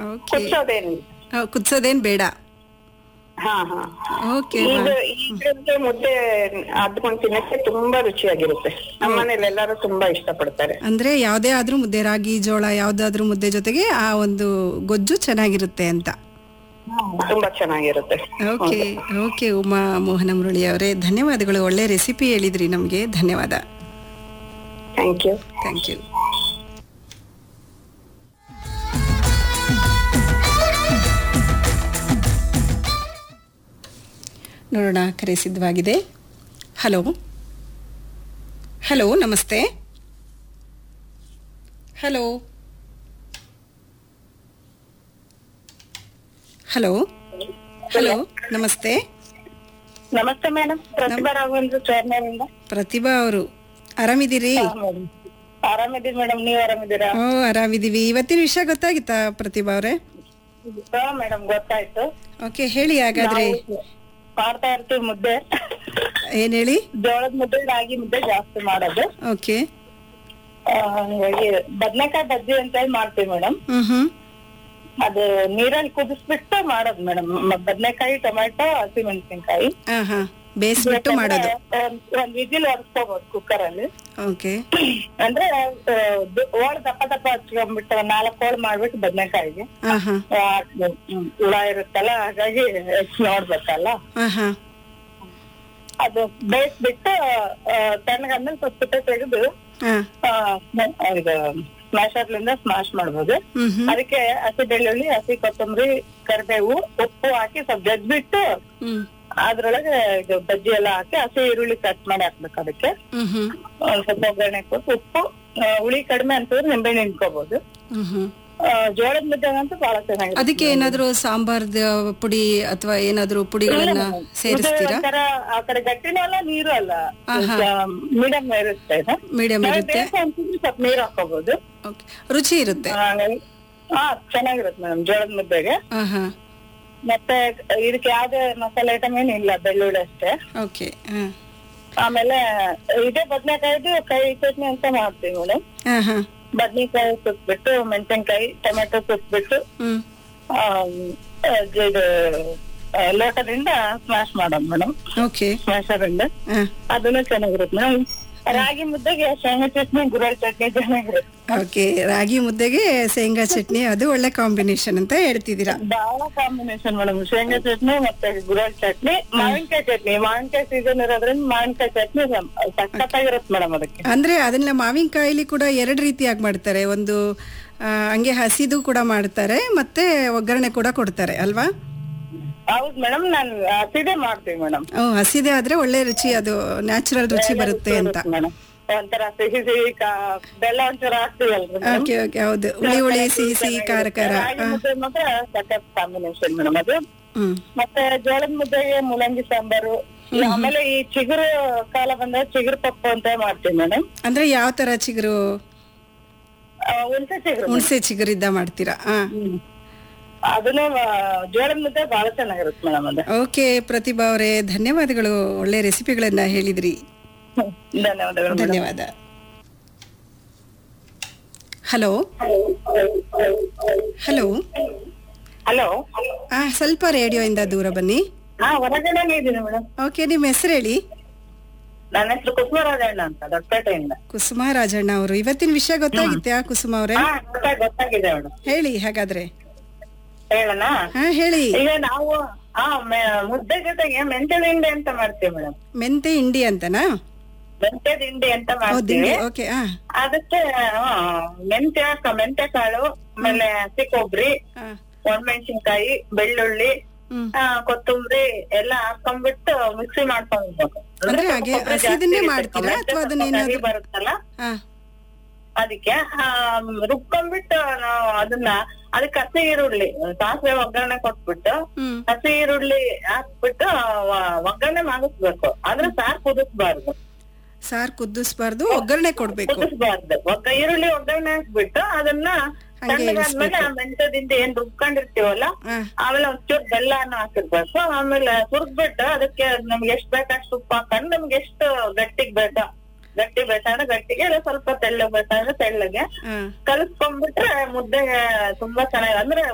Okay ಕುಚ್ಚೋದೇನಿಲ್ಲ ಕುದಿಸೋದೇನ್ ಬೇಡ ಹಾ ಹಾ ಓಕೆ ಈಗ ಈಗಂತೂ ಮುದ್ದೆ ಅದ್ಕೊಂಡು ತಿನ್ನಕ್ಕೆ ತುಂಬಾ ರುಚಿಯಾಗಿರುತ್ತೆ ನಮ್ಮನೇಲಿ ಎಲ್ಲರೂ ತುಂಬಾ ಇಷ್ಟಪಡ್ತಾರೆ ಅಂದ್ರೆ ಯಾವ್ದೇ ಆದ್ರೂ ಮುದ್ದೆ ರಾಗಿ ಜೋಳ ಯಾವ್ದಾದ್ರೂ ಮುದ್ದೆ ಜೊತೆಗೆ ಆ ಒಂದು ಗೊಜ್ಜು ಚೆನ್ನಾಗಿರುತ್ತೆ ಅಂತ ತುಂಬಾ ಚೆನ್ನಾಗಿರುತ್ತೆ ಓಕೆ ಓಕೆ ಉಮಾ ಮೋಹನ ಮುರಳಿ ಅವರೇ ಧನ್ಯವಾದಗಳು ಒಳ್ಳೆ ರೆಸಿಪಿ ಹೇಳಿದ್ರಿ ನಮಗೆ ಧನ್ಯವಾದ ಥ್ಯಾಂಕ್ ಯು ಥ್ಯಾಂಕ್ ಯು ನೋಡೋಣ ಕರೆ ಸಿದ್ಧವಾಗಿದೆ ಹಲೋ ಹಲೋ ನಮಸ್ತೆ ಹಲೋ ಹಲೋ ಹಲೋ ನಮಸ್ತೆ ನಮಸ್ತೆ ಮೇಡಮ್ ಪ್ರತಿಭಾ ರಾಘವೇಂದ್ರ ಚೇರ್ಮನ್ ಪ್ರತಿಭಾ ಅವರು ಆರಾಮಿದ್ದೀರಿ ಆರಾಮಿದ್ದೀವಿ ಮೇಡಮ್ ನೀವ್ ಆರಾಮಿದ್ದೀರಾ ಓ ಆರಾಮಿದ್ದೀವಿ ಇವತ್ತಿನ ವಿಷಯ ಗೊತ್ತಾಗಿತ್ತಾ ಪ್ರತಿಭಾ ಅವರೇ ಹಾ ಮೇಡಮ್ ಗೊತ್ತಾಯ್ತು ಓಕೆ ಹೇಳಿ ಹಾಗಾದ್ರೆ ನಾವು ಮಾಡ್ತಾ ಇರ್ತೀವಿ ಮುದ್ದೆ ಏನ್ ಹೇಳಿ ಜೋಳದ ಮುದ್ದೆ ರಾಗಿ ಮುದ್ದೆ ಜಾಸ್ತಿ ಮಾಡೋದು ಓಕೆ ಆ, ಹಂಗಾಗಿ ಬದ್ನೆಕಾಯಿ ಬಜ್ಜಿ ಅಂತ ಹೇಳಿ ಮಾಡ್ತೀವಿ ಮೇಡಮ್ ಹ್ಮ್ ಹ್ಮ್ ಅದು ನೀರಲ್ಲಿ ಕುದಿಸ್ಬಿಟ್ಟು ಮಾಡೋದು ಮೇಡಮ್ ಬದ್ನೆಕಾಯಿ ಟೊಮೆಟೊ ಹಸಿಮೆಣಸಿನ್ಕಾಯಿ ಹಾ ಹಾ ಬೇಯಿಸ್ಬಿಟ್ಟು ಮಾಡೋದು ಒಂದ್ ವಿಜಿಲ್ ಒರೆಸ್ಕೋಬಹುದು ಕುಕ್ಕರ್ ಅಲ್ಲಿ ಓಕೆ ಅಂದ್ರೆ ಓಳ್ ದಪ್ಪ ದಪ್ಪ ಹಚ್ಕೊಂಡ್ಬಿಟ್ಟು ನಾಲ್ಕು ಹೋಳ್ ಮಾಡ್ಬಿಟ್ಟು ಬದ್ನೆಕಾಯಿಗೆ ಹಾ ಹಾ ಆ, ಹ್ಮ್, ಹುಳ ಇರುತ್ತಲ್ಲ ಹಾಗಾಗಿ ಹೆಚ್ಚ್ ನೋಡ್ಬೇಕಲ್ಲ ಹಾ ಹಾ ಅದು ಬೇಯಿಸ್ಬಿಟ್ಟು ತಣ್ಣಗಾದ್ಮೇಲೆ ಸ್ವಲ್ಪ ತೆಗೆದು ಹಾ ಆ, ಇದು ಸ್ಮ್ಯಾಶರ್ಲಿಂದ ಸ್ಮಾಶ್ ಮಾಡ್ಬೋದು ಹ್ಮ್ ಹ್ಮ್ ಅದಕ್ಕೆ ಹಸಿ ಬೆಳ್ಳುಳ್ಳಿ ಹಸಿ ಕೊತ್ತಂಬರಿ ಕರಿಬೇವು ಉಪ್ಪು ಹಾಕಿ ಸ್ವಲ್ಪ ಜಜ್ಬಿಟ್ಟು ಹ್ಮ್ ಅದ್ರೊಳಗೆ ಇದು ಬಜ್ಜಿ ಎಲ್ಲ ಹಾಕಿ ಹಸಿ ಈರುಳ್ಳಿ ಕಟ್ ಮಾಡಿ ಹಾಕ್ಬೇಕು ಅದಕ್ಕೆ ಹ್ಮ್ ಹ್ಮ್ ಒಂದ್ ಸ್ವಲ್ಪ ಒಗ್ಗರಣೆ ಕೊಟ್ಟು ಉಪ್ಪು ಆ, ಹುಳಿ ಕಡಿಮೆ ಅನ್ಸಿದ್ರೆ ನಿಂಬೆಹಣ್ಣು ಹಿಂಡ್ಕೋಬಹುದು ಹ್ಮ್ ಹ್ಮ್ ಜೋಳದ ಮುದ್ದೆಗಂತೂ ಬಹಳ ಚೆನ್ನಾಗಿದೆ ಅದಕ್ಕೆ ಏನಾದ್ರೂ ಸಾಂಬಾರ್ದ ಪುಡಿ ಅಥವಾ ಏನಾದ್ರೂ ಪುಡಿಗಳನ್ನ ಸೇರಿಸ್ತೀರಾ ಒಂಥರ ಆ ಕಡೆ ಗಟ್ಟಿನೂ ಅಲ್ಲ ನೀರು ಅಲ್ಲ ಆಹಾ. ಮೀಡಿಯಂ ಇರುತ್ತೆ ಇದು ಮೀಡಿಯಂ ನಾವ್ ಇರುತ್ತೆ ಬೇಕು ಅನ್ಸಿದ್ರೆ ಸ್ವಲ್ಪ ನೀರ್ ಹಾಕೋಬಹುದು ಓಕೆ ರುಚಿ ಇರುತ್ತೆ ಹಾಗಾಗಿ ಹಾ ಚೆನ್ನಾಗಿರುತ್ತೆ ಮೇಡಮ್ ಜೋಳದ ಮುದ್ದೆಗೆ ಹಾ ಹಾ ಮತ್ತೆ ಇದಕ್ಕೆ ಯಾವ್ದೇ ಮಸಾಲೆ ಐಟಮ್ ಏನು ಇಲ್ಲ ಬೆಳ್ಳುಳ್ಳಿ ಅಷ್ಟೇ ಓಕೆ ಹಾ ಆಮೇಲೆ ಇದೇ ಬದ್ನೆಕಾಯ್ದು ಕೈ ಚಟ್ನಿ ಅಂತ ಮಾಡ್ತೀವಿ ಮೇಡಮ್ ಹಾ ಹಾ ಬದ್ನೆಕಾಯಿ ಸುಟ್ಬಿಟ್ಟು ಮೆಣಸಿನ್ಕಾಯಿ ಟೊಮೆಟೊ ಸುಟ್ಬಿಟ್ಟು ಹ್ಮ್ ಆಮ್, ಅದ್ ಇದು ಆ, ಲೋಟದಿಂದ ಸ್ಮ್ಯಾಶ್ ಮಾಡೋದು ಮೇಡಮ್ ಓಕೆ ಸ್ಮ್ಯಾಶರ್ ಇಂದ ಹಾ ಅದನ್ನು ಚೆನ್ನಾಗಿರುತ್ತೆ ಮೇಡಮ್ ರಾಗಿ ಮುದ್ದೆಗೆ ಶೇಂಗಾ ಚಟ್ನಿ ಗುರಳ್ ಚಟ್ನಿ ಚೆನ್ನಾಗಿರುತ್ತೆ ಓಕೆ ರಾಗಿ ಮುದ್ದೆಗೆ ಶೇಂಗಾ ಚಟ್ನಿ ಅದು ಒಳ್ಳೆ ಕಾಂಬಿನೇಷನ್ ಅಂತ ಹೇಳ್ತಿದ್ದೀರಾ ಬಹಳ ಕಾಂಬಿನೇಷನ್ ಮೇಡಮ್ ಶೇಂಗಾ ಚಟ್ನಿ ಮತ್ತೆ ಗುರಳ್ ಚಟ್ನಿ ಮಾವಿನಕಾಯಿ ಚಟ್ನಿ ಮಾವಿನಕಾಯಿ ಸೀಸನ್ ಇರೋದ್ರಿಂದ ಮಾವಿನಕಾಯಿ ಚಟ್ನಿ ಸಖತ್ತಾಗಿರುತ್ತೆ ಮೇಡಮ್ ಅದಕ್ಕೆ ಅಂದ್ರೆ ಅದನ್ನ ಮಾವಿನಕಾಯಿಲಿ ಕೂಡ ಎರಡು ರೀತಿಯಾಗಿ ಮಾಡ್ತಾರೆ ಒಂದು ಆ, ಹಂಗೆ ಹಸಿದು ಕೂಡ ಮಾಡ್ತಾರೆ ಮತ್ತೆ ಒಗ್ಗರಣೆ ಕೂಡ ಕೊಡ್ತಾರೆ ಅಲ್ವಾ ಹೌದ್ ಮೇಡಮ್ ನಾನ್ ಹಸಿದೇ ಮಾಡ್ತೀವಿ ಮೇಡಮ್ ಹ್ಮ್, ಹಸಿದೆ ಆದ್ರೆ ಒಳ್ಳೆ ರುಚಿ ಅದು ನ್ಯಾಚುರಲ್ ರುಚಿ ಬರುತ್ತೆ ಅಂತ ಮೇಡಮ್ ಒಂಥರ ಸಿಹಿ ಸಿಹಿ ಕಾ- ಬೆಲ್ಲ ಒಂಚೂರು ಹಾಕ್ತೀವಲ್ರಿ madam? ಓಕೆ ಓಕೆ ಹೌದು ಹುಳಿ ಹುಳಿ ಸಿಹಿ ಸಿಹಿ ಖಾರ ಖಾರ ರಾಗಿ ಆ, ಮುದ್ದೆ ಮಾತ್ರ ಸಖತ್ ಕಾಂಬಿನೇಷನ್ ಮೇಡಮ್ ಅದು ಹ್ಮ್ ಮತ್ತೆ ಜೋಳದ ಮುದ್ದೆಗೆ ಮುಲಂಗಿ ಸಾಂಬಾರು ಆಮೇಲೆ ಈ ಚಿಗುರು ಕಾಲ ಬಂದಾಗ ಚಿಗುರು ಪಪ್ಪು ಅಂತ ಮಾಡ್ತೀವಿ ಮೇಡಮ್ ಅಂದ್ರೆ ಯಾವ ತರ ಚಿಗುರು ಹುಣಸೆ ಚಿಗುರು ಹುಣಸೆ ಚಿಗುರಿದ್ದ ಮಾಡ್ತೀರಾ ಹಾ ಹ್ಮ್. ಅದನ್ನು ಆ, ಜೋಳದ ಮುದ್ದೆ ಬಹಳ ಚೆನ್ನಾಗಿರುತ್ತೆ ಮೇಡಮ್ ಅದು ಓಕೆ ಪ್ರತಿಭಾ ಅವರೇ ಧನ್ಯವಾದಗಳು ಒಳ್ಳೆ ರೆಸಿಪಿಗಳನ್ನ ಹೇಳಿದ್ರಿ ಹ್ಮ್. ಧನ್ಯವಾದಗಳು madam. ಧನ್ಯವಾದ ಹಲೋ ಹಲೋ ಹಲೋ ಆ ಸ್ವಲ್ಪ ರೇಡಿಯೋಯಿಂದ ದೂರ ಬನ್ನಿ ಹಾ ಹೊರಗಡೆನೇ ಇದ್ದೀನಿ ಮೇಡಮ್ ಓಕೆ ನಿಮ್ಮ ಹೆಸರು ಹೇಳಿ ನನ್ನ ಹೆಸರು ಕುಸುಮರಾಜಣ್ಣ ಅಂತ ದೊಡ್ಡಪೇಟೆಯಿಂದ ಕುಸುಮ ರಾಜಣ್ಣ ಅವರು ಇವತ್ತಿನ ವಿಷಯ ಗೊತ್ತಾಗಿತ್ತಾ ಕುಸುಮ ಅವರೇ ಹಾ ಗೊತ್ತಾಗ್- ಗೊತ್ತಾಗಿದೆ ಮೇಡಮ್ ಹೇಳಿ ಹಾಗಾದ್ರೆ ಹೇಳೋಣ ಹಾ ಹೇಳಿ ಈಗ ನಾವು ಆ ಮೆ- ಮುದ್ದೆ ಜೊತೆಗೆ ಮೆಂತ್ಯ ದಿಂಡಿ ಅಂತ ಮಾಡ್ತೀವಿ ಮೇಡಮ್ ಮೆಂತೆ ಇಂಡಿ ಅಂತನಾ ಮೆಂತ್ಯ ದಿಂಡಿ ಅಂತ ಓ ಮಾಡ್ತೀವಿ ದಿಂಡಿ ಓಕೆ ಹಾ ಅದಕ್ಕೆ ಆ, ಮೆಂತ್ಯ ಕ- ಮೆಂತ್ಯ ಕಾಳು ಆಮೇಲೆ ಹಸಿ ಕೊಬ್ಬರಿ ಹಾ ಒಣಮೆಣಸಿನ್ಕಾಯಿ ಬೆಳ್ಳುಳ್ಳಿ ಹ್ಮ್ ಆ, ಕೊತ್ತಂಬರಿ ಎಲ್ಲ ಹಾಕೊಂಡ್ಬಿಟ್ಟು ಮಿಕ್ಸಿ ಮಾಡ್ಕೊಂಡ್ಬೇಕು ಅಂದ್ರೆ ಹಾಗೆ ಹಸಿದನ್ನೇ ಮಾಡ್ತೀರಾ ಅಥವಾ ಅದನ್ನ ಏನಾದ್ರು ಬರುತ್ತಲ್ಲ ಹಾ ಅದಕ್ಕೆ ಆ, ರುಬ್ಕೊಂಡ್ಬಿಟ್ಟು ನಾವು ಅದನ್ನ ಅದಕ್ಕೆ ಹಸಿ ಈರುಳ್ಳಿ ಸಾಸಿವೆ ಒಗ್ಗರಣೆ ಕೊಟ್ಬಿಟ್ಟು ಹ್ಮ್ ಹಸಿ ಈರುಳ್ಳಿ ಹಾಕ್ಬಿಟ್ಟು ವ- ಒಗ್ಗರಣೆ ಮಾಡಿಸ್ಬೇಕು ಆದ್ರೆ ಸಾರ್ ಕುದಿಸ್ಬಾರ್ದು ಸಾರ್ ಕುದಿಸ್ಬಾರ್ದು ಒಗ್ಗರಣೆ ಕೊಡ್ಬೇಕು ಕುದಿಸ್ಬಾರ್ದು ಒಗ್ಗ ಈರುಳ್ಳಿ ಒಗ್ಗರಣೆ ಹಾಕ್ಬಿಟ್ಟು ಅದನ್ನ ಹಂಗೆ ತಣ್ಣಗಾದ್ಮೇಲೆ ಆ ಮೆಂತ್ಯದಿಂದ ಏನ್ ರುಬ್ಕೊಂಡಿರ್ತೀವಲ್ಲ ಹಾ ಆಮೇಲೆ ಒಂಚೂರು ಬೆಲ್ಲನ ಹಾಕಿರ್ಬೇಕು ಆಮೇಲೆ ತುರ್ದ್ಬಿಟ್ಟು ಅದಕ್ಕೆ ನಮ್ಗೆ ಎಷ್ಟ್ ಬೇಕಷ್ಟು ಉಪ್ಪು ಹಾಕೊಂಡು ನಮ್ಗೆ ಎಷ್ಟು ಗಟ್ಟಿಗ್ ಬೇಕಾ ಗಟ್ಟಿ ಬೇಕಾದ್ರೆ ಗಟ್ಟಿಗೆ ಇಲ್ಲ ಸ್ವಲ್ಪ ತೆಳ್ಳಗ್ ಬೇಕಾದ್ರೆ ತೆಳ್ಳಗೆ ಹಾ ಕಲಿಸ್ಕೊಂಡ್ಬಿಟ್ರೆ ಮುದ್ದೆ ತುಂಬಾ ಚೆನ್ನಾಗಿ ಅಂದ್ರೆ